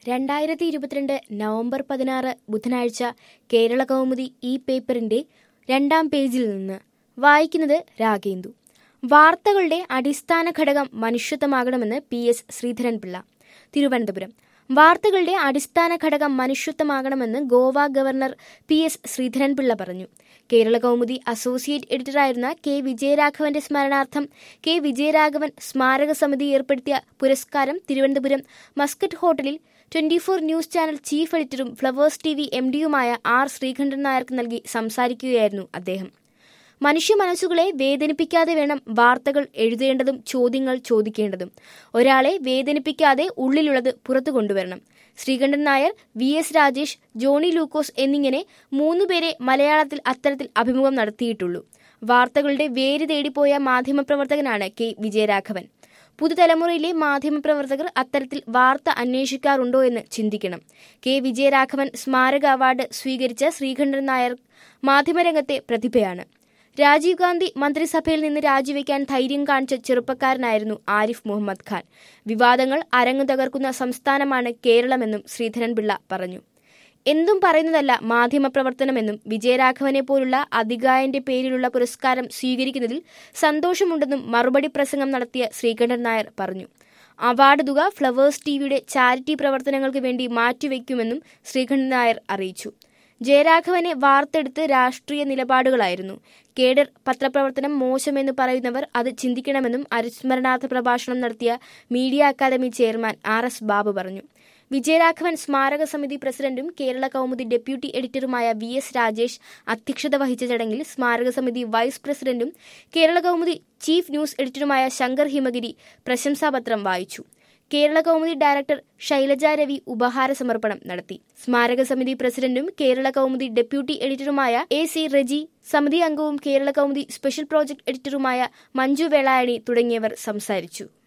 രണ്ടായിരത്തി ഇരുപത്തിരണ്ട് നവംബർ പതിനാറ് ബുധനാഴ്ച കേരള കൗമുദി ഈ പേപ്പറിന്റെ രണ്ടാം പേജിൽ നിന്ന് വായിക്കുന്നത് രാഗേന്ദു വാർത്തകളുടെ അടിസ്ഥാന ഘടകം മനുഷ്യത്വമാകണമെന്ന് പി എസ് ശ്രീധരൻപിള്ള തിരുവനന്തപുരം വാർത്തകളുടെ അടിസ്ഥാന ഘടകം മനുഷ്യത്വമാകണമെന്ന് Goa governor P S Sreedharan Pillai പറഞ്ഞു കേരള കൗമുദി അസോസിയേറ്റ് എഡിറ്ററായിരുന്ന കെ വിജയരാഘവന്റെ സ്മരണാർത്ഥം കെ വിജയരാഘവൻ സ്മാരക സമിതി ഏർപ്പെടുത്തിയ പുരസ്കാരം തിരുവനന്തപുരം മസ്കറ്റ് ഹോട്ടലിൽ twenty four news channel chief എഡിറ്ററും ഫ്ലവേഴ്സ് ടി വി എം ഡിയുമായ ആർ ശ്രീകണ്ഠൻ നായർക്ക് നൽകി സംസാരിക്കുകയായിരുന്നു അദ്ദേഹം മനുഷ്യ മനസ്സുകളെ വേദനിപ്പിക്കാതെ വേണം വാർത്തകൾ എഴുതേണ്ടതും ചോദ്യങ്ങൾ ചോദിക്കേണ്ടതും ഒരാളെ വേദനിപ്പിക്കാതെ ഉള്ളിലുള്ളത് പുറത്തു കൊണ്ടുവരണം ശ്രീകണ്ഠൻ നായർ വി എസ് രാജേഷ് ജോണി ലൂക്കോസ് എന്നിങ്ങനെ മൂന്നുപേരെ മലയാളത്തിൽ അത്തരത്തിൽ അഭിമുഖം നടത്തിയിട്ടുള്ളൂ വാർത്തകളുടെ വേര് തേടിപ്പോയ മാധ്യമപ്രവർത്തകനാണ് കെ വിജയരാഘവൻ പുതുതലമുറയിലെ മാധ്യമപ്രവർത്തകർ അത്തരത്തിൽ വാർത്ത അന്വേഷിക്കാറുണ്ടോ എന്ന് ചിന്തിക്കണം കെ വിജയരാഘവൻ സ്മാരക അവാർഡ് സ്വീകരിച്ച ശ്രീകണ്ഠൻ നായർ മാധ്യമരംഗത്തെ പ്രതിഭയാണ് രാജീവ് ഗാന്ധി മന്ത്രിസഭയിൽ നിന്ന് രാജിവെക്കാൻ ധൈര്യം കാണിച്ച ചെറുപ്പക്കാരനായിരുന്നു ആരിഫ് മുഹമ്മദ് ഖാൻ വിവാദങ്ങൾ അരങ്ങു തകർക്കുന്ന സംസ്ഥാനമാണ് കേരളമെന്നും ശ്രീധരൻപിള്ള പറഞ്ഞു എന്തും പറയുന്നതല്ല മാധ്യമപ്രവർത്തനമെന്നും വിജയരാഘവനെ പോലുള്ള അധികായന്റെ പേരിലുള്ള പുരസ്കാരം സ്വീകരിക്കുന്നതിൽ സന്തോഷമുണ്ടെന്നും മറുപടി പ്രസംഗം നടത്തിയ ശ്രീകണ്ഠൻ നായർ പറഞ്ഞു അവാർഡ് തുക ഫ്ലവേഴ്സ് ടിവിയുടെ ചാരിറ്റി പ്രവർത്തനങ്ങൾക്ക് വേണ്ടി മാറ്റിവെക്കുമെന്നും ശ്രീകണ്ഠൻ നായർ അറിയിച്ചു ജയരാഘവനെ വാർത്തെടുത്ത് രാഷ്ട്രീയ നിലപാടുകളായിരുന്നു കേഡർ പത്രപ്രവർത്തനം മോശമെന്ന് പറയുന്നവർ അത് ചിന്തിക്കണമെന്നും അനുസ്മരണാർത്ഥ പ്രഭാഷണം നടത്തിയ media academy chairman R S Babu പറഞ്ഞു വിജയരാഘവൻ സ്മാരക സമിതി പ്രസിഡന്റും കേരള കൗമുദി ഡെപ്യൂട്ടി എഡിറ്ററുമായ വി എസ് രാജേഷ് അധ്യക്ഷത വഹിച്ച ചടങ്ങിൽ സ്മാരക സമിതി വൈസ് പ്രസിഡന്റും കേരള കൗമുദി ചീഫ് ന്യൂസ് എഡിറ്ററുമായ ശങ്കർ ഹിമഗിരി പ്രശംസാപത്രം വായിച്ചു കേരള കൗമുദി ഡയറക്ടർ ശൈലജ രവി ഉപഹാര സമർപ്പണം നടത്തി സ്മാരക സമിതി പ്രസിഡന്റും കേരള കൗമുദി ഡെപ്യൂട്ടി എഡിറ്ററുമായ എ സി റെജി സമിതി അംഗവും കേരള കൗമുദി സ്പെഷ്യൽ പ്രോജക്ട് എഡിറ്ററുമായ മഞ്ജു വേളായണി തുടങ്ങിയവർ സംസാരിച്ചു